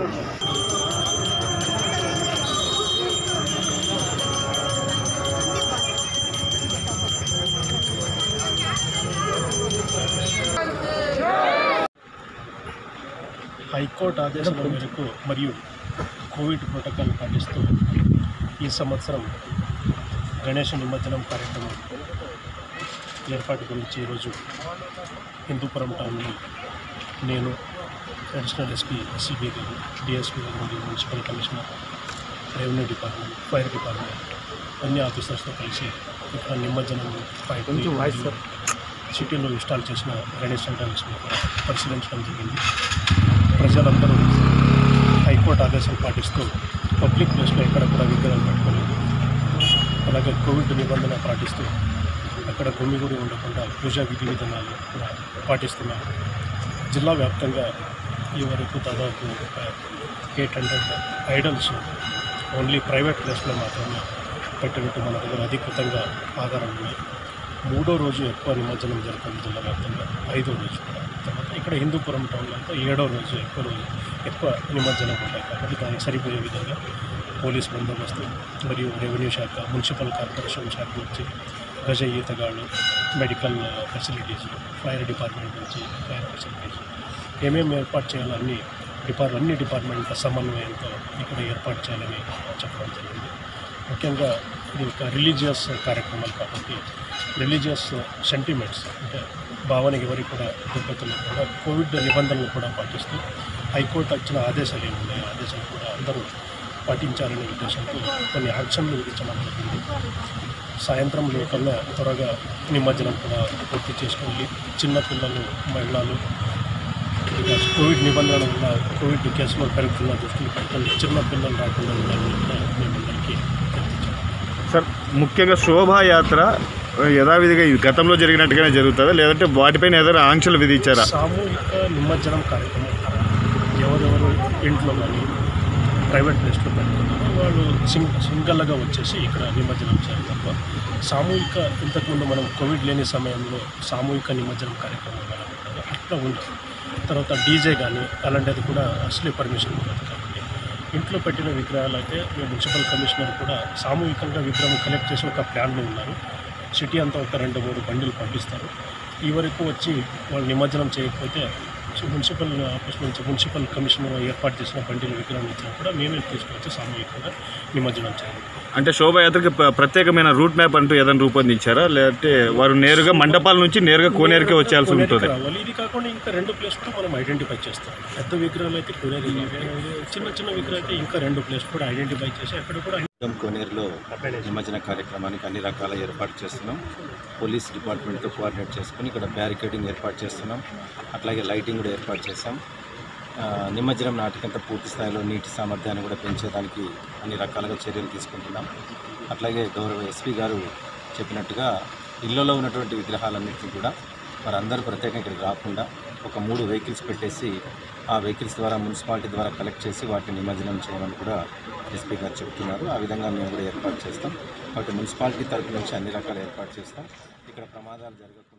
high court ఆదేశాల మేరకు మరియు కోవిడ్ ప్రోటోకాల్ పాటిస్తూ ఈ సంవత్సరం గణేష నిమజ్జనం కార్యక్రమం ఏర్పాటు గురించి ఈరోజు హిందూపురం టౌన్లో నేను అడిషనల్ ఎస్పీ సిబి గారు డిఎస్పీ గారు మరియు municipal commissioner revenue department fire department అన్ని ఆఫీసర్స్తో కలిసి ఇక్కడ నిమజ్జనం పైపు సిటీలో ఇన్స్టాల్ చేసిన గణేష్ సెంటర్స్ని కూడా పరిశీలించడం జరిగింది ప్రజలందరూ హైకోర్టు ఆదేశాలు పాటిస్తూ పబ్లిక్ ప్లేస్లో ఎక్కడ కూడా విగ్రహాలు పెట్టుకోలేదు అలాగే కోవిడ్ నిబంధన పాటిస్తూ అక్కడ గుమిగూడి ఉండకుండా పూజా విధి విధానాలు కూడా పాటిస్తున్నారు జిల్లా వ్యాప్తంగా ఈ వరకు దాదాపు eight hundred idols only private ప్లేస్లో మాత్రమే పెట్టినట్టు మన దగ్గర అధికృతంగా ఆధారాలు ఉన్నాయి మూడో రోజు ఎక్కువ నిమజ్జనం జరుగుతుంది జిల్లా వ్యాప్తంగా ఐదో రోజు కూడా తర్వాత ఇక్కడ హిందూపురం టౌన్లో అంతా ఏడో రోజు ఎక్కువ రోజు ఎక్కువ నిమజ్జనం ఉంటాయి కాబట్టి దానికి సరిపోయే విధంగా పోలీస్ బందోబస్తు మరియు రెవెన్యూ శాఖ మున్సిపల్ కార్పొరేషన్ శాఖ నుంచి గజ ఈతగాళ్ళు మెడికల్ ఫెసిలిటీస్ ఫైర్ డిపార్ట్మెంట్ నుంచి ఫైర్ ఫెసిలిటీస్ ఏమేమి ఏర్పాటు చేయాలో అన్ని డిపార్ట్ అన్ని డిపార్ట్మెంట్ల సమన్వయంతో ఇక్కడ ఏర్పాటు చేయాలని చెప్పడం జరిగింది ముఖ్యంగా ఇది ఒక రిలీజియస్ కార్యక్రమాలు కాబట్టి రిలీజియస్ సెంటిమెంట్స్ అంటే భావనకి ఎవరికి కూడా దెబ్బతిల్లకుండా కోవిడ్ నిబంధనలు కూడా పాటిస్తూ హైకోర్టు వచ్చిన ఆదేశాలు ఏమున్నాయి ఆ ఆదేశాలు కూడా అందరూ పాటించాలనే ఉద్దేశంతో కొన్ని ఆంక్షలు విధించడం జరిగింది సాయంత్రం లోకల్గా త్వరగా నిమజ్జనం కూడా పూర్తి చేసుకోవాలి చిన్నపిల్లలు మహిళలు ఇక కోవిడ్ నిబంధనలు ఉన్న కోవిడ్ కేసులో పెరుగుతున్న దృష్టిని పెట్టుకొని చిన్న పిల్లలు రాకుండా ఉండాలని కూడా మేమందరికీ తెలియజేయాలి సార్ ముఖ్యంగా శోభాయాత్ర యథావిధిగా ఇది గతంలో జరిగినట్టుగానే జరుగుతుందా లేదంటే వాటిపైన ఏదైనా ఆంక్షలు విధించారా సామూహిక నిమజ్జనం కార్యక్రమం ఎవరెవరు ఇంట్లో కానీ ప్రైవేట్ ప్లేస్లో పెట్టుకున్నారో వాళ్ళు సింగ్ సింగల్గా వచ్చేసి ఇక్కడ నిమజ్జనం చేయాలి తప్ప సామూహిక ఇంతకుముందు మనం కోవిడ్ లేని సమయంలో సామూహిక నిమజ్జనం కార్యక్రమం కానీ అట్లా ఉంది తర్వాత డీజే కానీ అలాంటిది కూడా అసలే పర్మిషన్ ఉండదు కాబట్టి ఇంట్లో పెట్టిన విగ్రహాలు అయితే మేము మున్సిపల్ కమిషనర్ కూడా సామూహికంగా విగ్రహం కలెక్ట్ చేసి ఒక ప్లాన్లో ఉన్నారు సిటీ అంతా ఒక రెండు మూడు బండిలు పంపిస్తారు ఈ వరకు వచ్చి వాళ్ళు నిమజ్జనం చేయకపోతే సో మున్సిపల్ ఆఫీస్ నుంచి మున్సిపల్ కమిషనర్ ఏర్పాటు చేసిన బండిల విగ్రహం ఇచ్చినా కూడా మేమే తీసుకొచ్చి సామూహికంగా నిమజ్జనం చేయాలి అంటే శోభాయాత్రకి ప్ర- ప్రత్యేకమైన రూట్ మ్యాప్ అంటూ ఏదైనా రూపొందించారా లేదంటే వారు నేరుగా మండపాల నుంచి నేరుగా కోనేరుకే వచ్చేయాల్సి కోనేరుకి ఉంటుంది రావాలి ఇది కాకుండా ఇంకా రెండు ప్లేస్ కూడా మనం ఐడెంటిఫై చేస్తాం పెద్ద విగ్రహాలు అయితే కోనేరు చిన్న చిన్న విగ్రహాలు అయితే ఇంకా రెండు ప్లేస్ కూడా ఐడెంటిఫై చేసి అక్కడ కూడా మొత్తం కోనేరులో నిమజ్జన కార్యక్రమానికి అన్ని రకాల ఏర్పాటు చేస్తున్నాం పోలీస్ డిపార్ట్మెంట్తో కోఆర్డినేట్ చేసుకుని ఇక్కడ బ్యారికేడింగ్ ఏర్పాటు చేస్తున్నాం అట్లాగే లైటింగ్ కూడా ఏర్పాటు చేస్తాం ఆ, నిమజ్జనం నాటికంత పూర్తి స్థాయిలో నీటి సామర్థ్యాన్ని కూడా పెంచేదానికి అన్ని రకాలుగా చర్యలు తీసుకుంటున్నాం అట్లాగే గౌరవ ఎస్పీ గారు చెప్పినట్టుగా ఇళ్లలో ఉన్నటువంటి విగ్రహాలన్నింటినీ కూడా వారందరూ ప్రత్యేకంగా ఇక్కడికి రాకుండా ఒక మూడు వెహికల్స్ పెట్టేసి ఆ వెహికల్స్ ద్వారా మున్సిపాలిటీ ద్వారా కలెక్ట్ చేసి వాటిని నిమజ్జనం చేయమని కూడా ఎస్పీ గారు చెప్తున్నారు ఆ విధంగా మేము కూడా ఏర్పాటు చేస్తాం కాబట్టి మున్సిపాలిటీ తరపు నుంచి అన్ని రకాల ఏర్పాటు చేస్తాం ఇక్కడ ప్రమాదాలు జరగకుండా